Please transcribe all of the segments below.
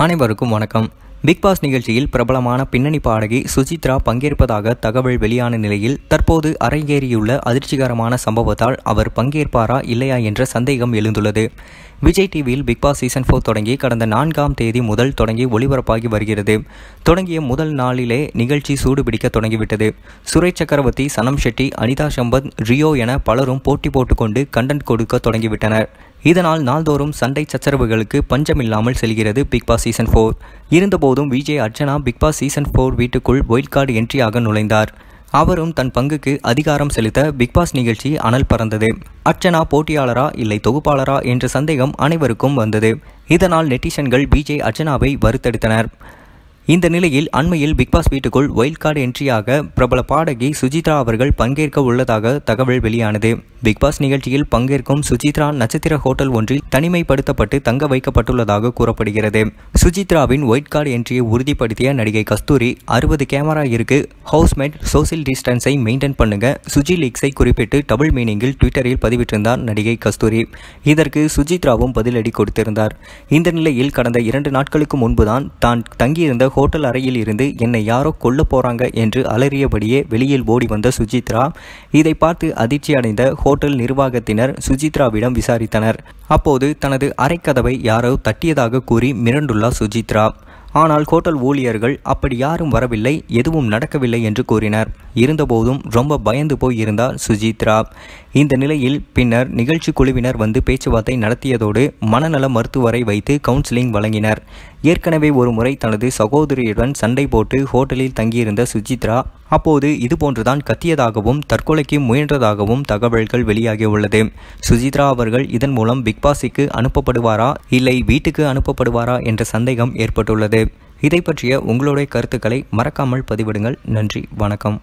அனைவருக்கும் வணக்கம் big pass நிகழ்ச்சியில் பிரபலமான பின்னணி பாடகி சுசித்ரா பங்கேற்பதாக தகவல் வெளியான நிலையில் தற்போது அரங்கேறியுள்ள அதிர்ச்சிகரமான சம்பவத்தால் அவர் பங்கேற்பாரா இல்லையா என்ற சந்தேகம் எழுந்துள்ளது விஜய் டிவியில் பிக் பாஸ் சீசன் ஃபோர் தொடங்கி கடந்த நான்காம் தேதி முதல் தொடங்கி ஒளிபரப்பாகி வருகிறது தொடங்கிய முதல் நாளிலே நிகழ்ச்சி சூடுபிடிக்க தொடங்கிவிட்டது சுரேஷ் சக்கரவர்த்தி சனம் ஷெட்டி அனிதா சம்பத் ரியோ என பலரும் போட்டி போட்டுக்கொண்டு கண்டென்ட் கொடுக்க தொடங்கிவிட்டனர் இதனால் நாள்தோறும் சண்டை சச்சரவுகளுக்கு பஞ்சமில்லாமல் செல்கிறது பிக் பாஸ் சீசன் ஃபோர் இருந்தபோதும் Vijay Archana Bigg Boss season four வீட்டுக்குள் ஒயில்ட் கார்டு என்ட்ரியாக நுழைந்தார் அவரும் தன் பங்குக்கு அதிகாரம் செலுத்த பிக் பாஸ் நிகழ்ச்சி அனல் பறந்தது அர்ச்சனா போட்டியாளரா இல்லை தொகுப்பாளரா என்ற சந்தேகம் அனைவருக்கும் வந்தது இதனால் நெட்டிசன்கள் விஜய் அர்ச்சனாவை வறுத்தெடுத்தனர் இந்த நிலையில் அண்மையில் பிக்பாஸ் வீட்டுக்குள் ஒயில்ட் கார்டு என்ட்ரியாக பிரபல பாடகி சுஜித்ரா அவர்கள் பங்கேற்க உள்ளதாக தகவல் வெளியானது பிக்பாஸ் நிகழ்ச்சியில் பங்கேற்கும் சுஜித்ரா நட்சத்திர ஹோட்டல் ஒன்றில் தனிமைப்படுத்தப்பட்டு தங்க வைக்கப்பட்டுள்ளதாக கூறப்படுகிறது சுஜித்ராவின் ஒயிட் கார்டு என்ட்ரியை உறுதிப்படுத்திய நடிகை கஸ்தூரி அறுபது கேமரா இருக்கு ஹவுஸ்மேட் சோசியல் டிஸ்டன்ஸை மெயின்டைன் பண்ணுங்க சுஜி லீக்ஸை குறிப்பிட்டு டபுள் மீனிங்கில் ட்விட்டரில் பதிவிட்டிருந்தார் நடிகை கஸ்தூரி இதற்கு சுஜித்ராவும் பதிலடி கொடுத்திருந்தார் இந்த நிலையில் கடந்த இரண்டு நாட்களுக்கு முன்புதான் தான் தங்கியிருந்த ஹோட்டல் அறையில் இருந்து என்னை யாரோ கொல்ல போறாங்க என்று அலறியபடியே வெளியில் ஓடி வந்த சுஜித்ரா இதை பார்த்து அதிர்ச்சி அடைந்த ஹோட்டல் நிர்வாகத்தினர் சுஜித்ராவிடம் விசாரித்தனர் அப்போது தனது அறைக்கதவை யாரோ தட்டியதாக கூறி மிரண்டுள்ளார் சுஜித்ரா ஆனால் ஹோட்டல் ஊழியர்கள் அப்படி யாரும் வரவில்லை எதுவும் நடக்கவில்லை என்று கூறினர் இருந்தபோதும் ரொம்ப பயந்து போய் இருந்தார் சுஜித்ரா இந்த நிலையில் பின்னர் நிகழ்ச்சி குழுவினர் வந்து பேச்சுவார்த்தை நடத்தியதோடு மனநல மருத்துவரை வைத்து கவுன்சிலிங் வழங்கினர் ஏற்கனவே ஒரு முறை தனது சகோதரியுடன் சண்டை போட்டு ஹோட்டலில் தங்கியிருந்த சுஜித்ரா அப்போது இதுபோன்றுதான் கத்தியதாகவும் தற்கொலைக்கு முயன்றதாகவும் தகவல்கள் வெளியாகியுள்ளது சுஜித்ரா அவர்கள் இதன் மூலம் பிக்பாஸுக்கு அனுப்பப்படுவாரா இல்லை வீட்டுக்கு அனுப்பப்படுவாரா என்ற சந்தேகம் ஏற்பட்டுள்ளது இதை பற்றிய உங்களுடைய கருத்துக்களை மறக்காமல் பதிவிடுங்கள் நன்றி வணக்கம்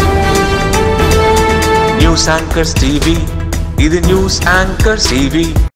நியூஸ் ஆங்கர்ஸ் டிவி இது நியூஸ் ஆங்கர்ஸ் டிவி